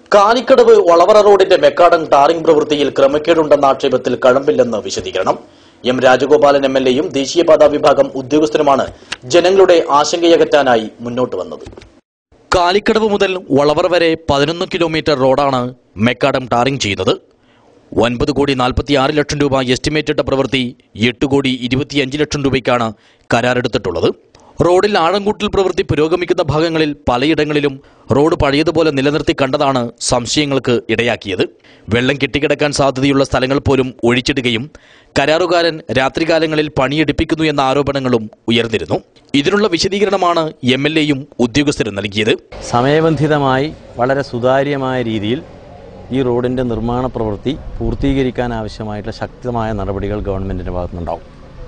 കാലിക്കടവ് വളവറ റോഡിന്റെ മെക്കാടൻ ടാറിംഗ് പ്രവൃത്തിയിൽ ക്രമക്കേടുണ്ടെന്ന ആക്ഷേപത്തിൽ കഴമ്പില്ലെന്ന് വിശദീകരണം എം രാജഗോപാലൻ എം എൽ എയും ദേശീയപാതാ വിഭാഗം ഉദ്യോഗസ്ഥരുമാണ് ജനങ്ങളുടെ ആശങ്കയകറ്റാനായി മുന്നോട്ട് വന്നത് കാലിക്കടവ് മുതൽ വളവറ വരെ പതിനൊന്ന് കിലോമീറ്റർ റോഡാണ് മെക്കാടം ടാറിംഗ് ചെയ്യുന്നത് ഒൻപത് കോടി നാൽപ്പത്തി ആറ് ലക്ഷം രൂപ എസ്റ്റിമേറ്റ് ഇട്ട പ്രവൃത്തി എട്ട് കോടി ഇരുപത്തിയഞ്ച് ലക്ഷം രൂപയ്ക്കാണ് കരാറെടുത്തിട്ടുള്ളത് റോഡിൽ ആഴംകൂട്ടൽ പ്രവൃത്തി പുരോഗമിക്കുന്ന ഭാഗങ്ങളിൽ പലയിടങ്ങളിലും റോഡ് പഴയതുപോലെ നിലനിർത്തി കണ്ടതാണ് സംശയങ്ങൾക്ക് ഇടയാക്കിയത് വെള്ളം കെട്ടിക്കിടക്കാൻ സാധ്യതയുള്ള സ്ഥലങ്ങൾ പോലും ഒഴിച്ചിടുകയും കരാറുകാരൻ രാത്രികാലങ്ങളിൽ പണിയെടുപ്പിക്കുന്നു എന്ന ആരോപണങ്ങളും ഉയർന്നിരുന്നു ഇതിനുള്ള വിശദീകരണമാണ് എം എൽ എയും ഉദ്യോഗസ്ഥരും നൽകിയത് സമയബന്ധിതമായി വളരെ സുതാര്യമായ രീതിയിൽ ഈ റോഡിൻ്റെ നിർമ്മാണ പ്രവൃത്തി പൂർത്തീകരിക്കാൻ ആവശ്യമായിട്ടുള്ള ശക്തമായ നടപടികൾ ഗവൺമെൻറ്റിൻ്റെ ഭാഗത്തുനിന്നുണ്ടാവും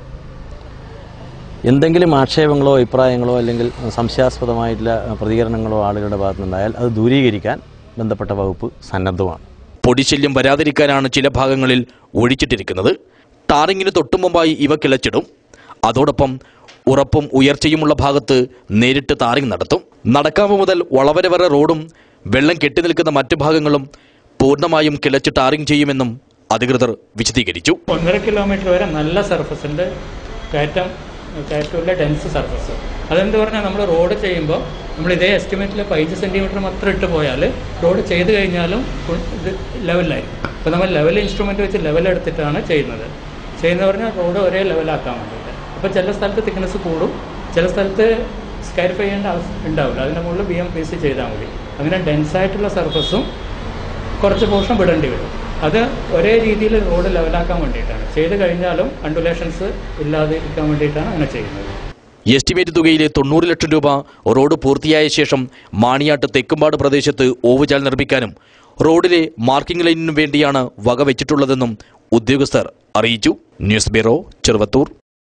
എന്തെങ്കിലും ആക്ഷേപങ്ങളോ അഭിപ്രായങ്ങളോ അല്ലെങ്കിൽ സംശയാസ്പദമായിട്ടുള്ള പ്രതികരണങ്ങളോ ആളുകളുടെ ഭാഗത്തുനിന്നുണ്ടായാൽ അത് ദൂരീകരിക്കാൻ ബന്ധപ്പെട്ട വകുപ്പ് സന്നദ്ധമാണ് പൊടിശല്യം വരാതിരിക്കാനാണ് ചില ഭാഗങ്ങളിൽ ഒഴിച്ചിട്ടിരിക്കുന്നത് ടാറിങ്ങിന് തൊട്ടുമുമ്പായി ഇവ കിളച്ചിടും അതോടൊപ്പം ഉറപ്പും ഉയർച്ചയുമുള്ള ഭാഗത്ത് നേരിട്ട് ടാറിങ് നടത്തും നടക്കാവ് മുതൽ വളവര വരെ റോഡും വെള്ളം കെട്ടിനിൽക്കുന്ന മറ്റു ഭാഗങ്ങളും പൂർണ്ണമായും കിളച്ച് ടാറിങ് ചെയ്യുമെന്നും അധികൃതർ വിശദീകരിച്ചു ഒന്നര കിലോമീറ്റർ വരെ നല്ല സർഫസിൻ്റെ കയറ്റം കയറ്റമുള്ള ഡെൻസ് സർഫസ് അതെന്ത് പറഞ്ഞാൽ നമ്മൾ റോഡ് ചെയ്യുമ്പോൾ നമ്മൾ ഇതേ എസ്റ്റിമേറ്റിൽ പതിനഞ്ച് സെൻറ്റിമീറ്റർ മാത്രം ഇട്ട് പോയാൽ റോഡ് ചെയ്ത് കഴിഞ്ഞാലും ഫുൾ ഇത് ലെവലായി അപ്പോൾ നമ്മൾ ലെവൽ ഇൻസ്ട്രുമെൻറ്റ് വെച്ച് ലെവൽ എടുത്തിട്ടാണ് ചെയ്യുന്നത് ചെയ്യുന്നത് പറഞ്ഞാൽ റോഡ് ഒരേ ലെവലാക്കാൻ വേണ്ടിയിട്ട് അപ്പോൾ ചില സ്ഥലത്ത് തിക്നെസ് കൂടും ചില സ്ഥലത്ത് സ്കാരിഫൈ ചെയ്യേണ്ട ആവശ്യം ഉണ്ടാവില്ല അതിൻ്റെ മുകളിൽ ബി എം പി സി ചെയ്താൽ മതി അങ്ങനെ ഡെൻസായിട്ടുള്ള സർഫസും കുറച്ച് പോർഷൻ വിടേണ്ടി വരും അത് ഒരേ രീതിയിൽ റോഡ് ലെവലാക്കാൻ വേണ്ടിയിട്ടാണ് ചെയ്ത് കഴിഞ്ഞാലും അണ്ടുലേഷൻസ് ഇല്ലാതെ ഇരിക്കാൻ വേണ്ടിയിട്ടാണ് അങ്ങനെ ചെയ്യുന്നത് എസ്റ്റിമേറ്റ് തുകയിലെ തൊണ്ണൂറ് ലക്ഷം രൂപ റോഡ് പൂർത്തിയായ ശേഷം മാണിയാട്ട് തെക്കുംപാട് പ്രദേശത്ത് ഓവുചാൽ നിർമ്മിക്കാനും റോഡിലെ മാർക്കിംഗ് ലൈനിനും വേണ്ടിയാണ് വകവെച്ചിട്ടുള്ളതെന്നും ഉദ്യോഗസ്ഥർ അറിയിച്ചു ന്യൂസ് ബ്യൂറോ ചെറുവത്തൂർ